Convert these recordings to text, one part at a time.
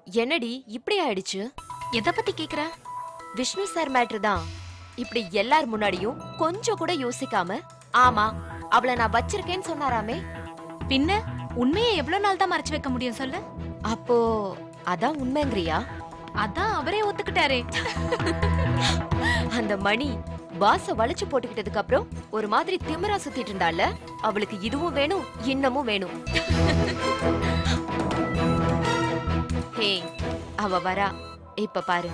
என்னடி இப்படி ஆயிடுச்சு எதை பத்தி கேக்குற விஷ்ணு சார் மேட்ரு தான் இப்படி எல்லார் முன்னாடியும் கொஞ்சம் கூட யோசிக்காம ஆமா அவளை நான் வச்சிருக்கேன்னு சொன்னாராமே பின்ன உண்மையை எவ்வளவு நாள் தான் மறைச்சு வைக்க முடியும் சொல்லு அப்போ அதான் உண்மைங்கிறியா அதான் அவரே ஒத்துக்கிட்டாரே அந்த மணி பாச வளைச்சு போட்டுக்கிட்டதுக்கு அப்புறம் ஒரு மாதிரி திமிரா சுத்திட்டு இருந்தால அவளுக்கு இதுவும் வேணும் இன்னமும் வேணும் ஹே அவ வரா இப்ப பாரு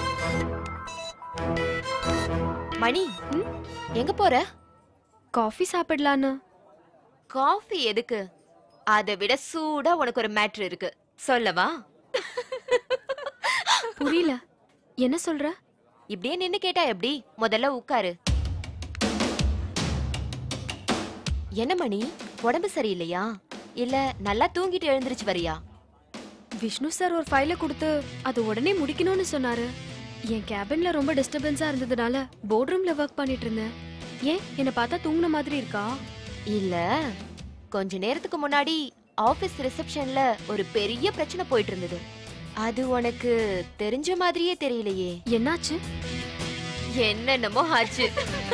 மணி ம், எங்க போற காஃபி சாப்பிடலான்னு காஃபி எதுக்கு அதை விட சூடா உனக்கு ஒரு மேட்ரு இருக்கு சொல்லவா புரியல என்ன சொல்ற இப்படியே நின்னு கேட்டா எப்படி முதல்ல உட்காரு என்ன மணி உடம்பு சரியில்லையா இல்ல நல்லா தூங்கிட்டு எழுந்திருச்சு வரியா விஷ்ணு சார் ஒரு ஃபைலை கொடுத்து அது உடனே முடிக்கணும்னு சொன்னாரு என் கேபின்ல ரொம்ப டிஸ்டர்பன்ஸா இருந்ததுனால போர்ட் ரூம்ல ஒர்க் பண்ணிட்டு இருந்தேன் ஏன் என்னை பார்த்தா தூங்குன மாதிரி இருக்கா இல்ல கொஞ்ச நேரத்துக்கு முன்னாடி ஆபீஸ் ரிசப்ஷன்ல ஒரு பெரிய பிரச்சனை போயிட்டு இருந்தது அது உனக்கு தெரிஞ்ச மாதிரியே தெரியலையே என்னாச்சு என்னென்னமோ ஆச்சு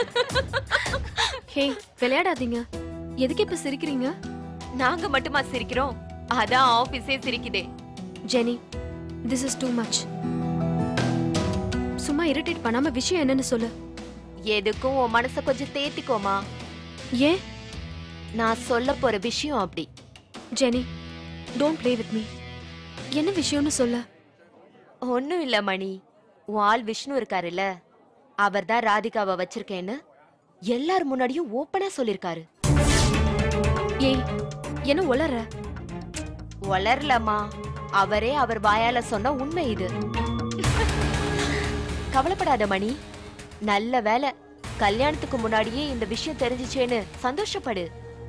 ஹே விளையாடாதீங்க எதுக்கு இப்ப சிரிக்கிறீங்க நாங்க மட்டுமா சிரிக்கிறோம் அதான் ஆபீஸே சிரிக்குதே Jenny this is too much சும்மா இரிட்டேட் பண்ணாம விஷயம் என்னன்னு சொல்லு எதுக்கும் உன் மனச கொஞ்சம் தேத்திக்கோமா ஏன் நான் சொல்ல போற விஷயம் அப்படி Jenny don't play with me என்ன விஷயம்னு சொல்லு ஒண்ணும் இல்ல மணி உன் ஆள் விஷ்ணு இருக்காருல்ல அவர் தான் ராதிகாவை வச்சிருக்கேன்னு எல்லார் முன்னாடியும் ஓப்பனா சொல்லிருக்காரு ஏய் என்ன உளற வளரலமா அவரே அவர் வாயால சொன்ன உண்மை இது கவலைப்படாத மணி நல்ல வேலை கல்யாணத்துக்கு முன்னாடியே இந்த விஷயம் தெரிஞ்சுச்சேன்னு சந்தோஷப்படு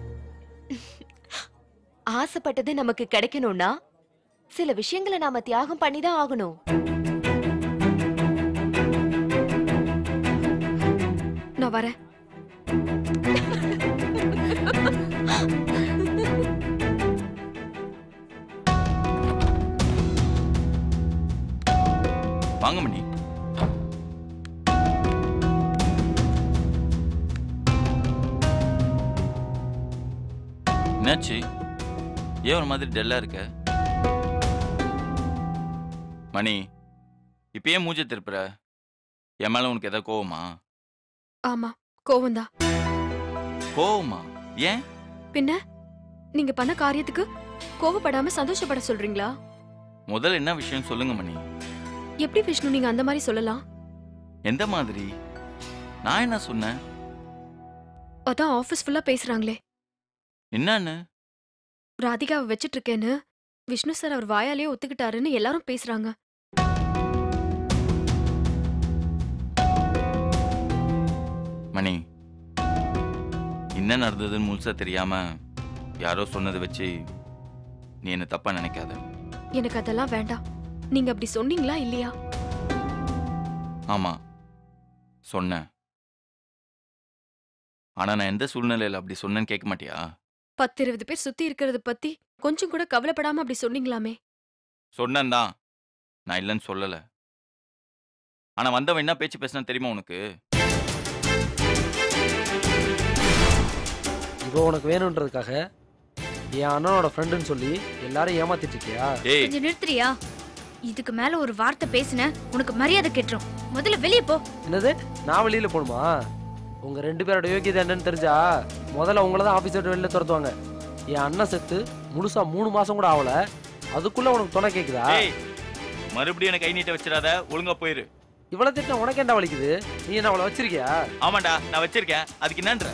ஆசைப்பட்டது நமக்கு கிடைக்கணும்னா சில விஷயங்களை நாம தியாகம் பண்ணி தான் ஆகணும் நான் வரேன் வாங்க மணி என்னாச்சு ஏன் ஒரு மாதிரி டல்லா இருக்க மணி இப்ப ஏன் மூஞ்ச திருப்புற என் மேல உனக்கு ஏதாவது கோவமா ஆமா கோவந்தா கோவமா ஏன் பின்ன நீங்க பண்ண காரியத்துக்கு கோவப்படாம சந்தோஷப்பட சொல்றீங்களா முதல்ல என்ன விஷயம் சொல்லுங்க மணி எப்படி விஷ்ணு நீங்க அந்த மாதிரி சொல்லலாம் எந்த மாதிரி நான் என்ன சொன்னேன் அதான் ஆபீஸ் ஃபுல்லா பேசுறாங்களே என்னன்னு ராதிகாவை வச்சிட்டு இருக்கேன்னு விஷ்ணு சார் அவர் வாயாலேயே ஒத்துக்கிட்டாருன்னு எல்லாரும் பேசுறாங்க மணி என்ன நடந்ததுன்னு முழுசா தெரியாம யாரோ சொன்னதை வச்சு நீ என்ன தப்பா நினைக்காத எனக்கு அதெல்லாம் வேண்டாம் நீங்க அப்படி சொன்னீங்களா இல்லையா ஆமா சொன்னேன் ஆனா நான் எந்த சூழ்நிலையில அப்படி சொன்னேன்னு கேட்க மாட்டியா பத்து இருபது பேர் சுத்தி இருக்கிறத பத்தி கொஞ்சம் கூட கவலைப்படாம அப்படி சொன்னீங்களாமே சொன்னேன் தான் நான் இல்லைன்னு சொல்லல ஆனா வந்தவன் என்ன பேச்சு பேசினா தெரியுமா உனக்கு இவ உனக்கு வேணுன்றதுக்காக என் அண்ணனோட ஃப்ரெண்டுன்னு சொல்லி எல்லாரும் ஏமாத்திட்டு இருக்கியா ஏய் கொஞ்சம் நிறுத்துறியா இதுக்கு மேல ஒரு வார்த்தை பேசின உனக்கு மரியாதை கெட்டுரும் முதல்ல வெளியே போ என்னது நான் வெளியில போகணுமா உங்க ரெண்டு பேரோட யோகியதை என்னன்னு தெரிஞ்சா முதல்ல உங்களை தான் ஆஃபீஸ் விட்டு வெளியில துரத்துவாங்க என் அண்ணன் செத்து முழுசா மூணு மாசம் கூட ஆகல அதுக்குள்ள உனக்கு துணை கேக்குதா ஏய் மறுபடியும் எனக்கு கை நீட்ட வச்சிடாத ஒழுங்கா போயிரு இவ்வளவு திட்டம் உனக்கு என்ன வலிக்குது நீ என்ன அவளை வச்சிருக்கியா ஆமாண்டா நான் வச்சிருக்கேன் அதுக்கு என்னன்ற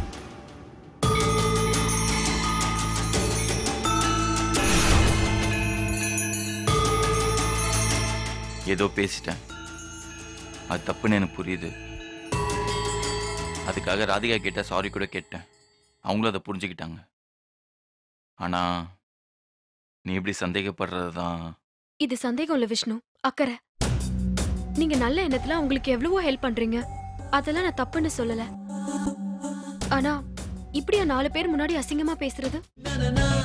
ஏதோ பேசிட்டேன் அது தப்புன்னு எனக்கு புரியுது அதுக்காக ராதிகா கிட்ட சாரி கூட கேட்டேன் அவங்களும் அதை புரிஞ்சுக்கிட்டாங்க ஆனா நீ இப்படி சந்தேகப்படுறது தான் இது சந்தேகம் இல்ல விஷ்ணு அக்கறை நீங்க நல்ல எண்ணத்துல உங்களுக்கு எவ்வளவோ ஹெல்ப் பண்றீங்க அதெல்லாம் நான் தப்புன்னு சொல்லல ஆனா இப்படியா நாலு பேர் முன்னாடி அசிங்கமா பேசுறது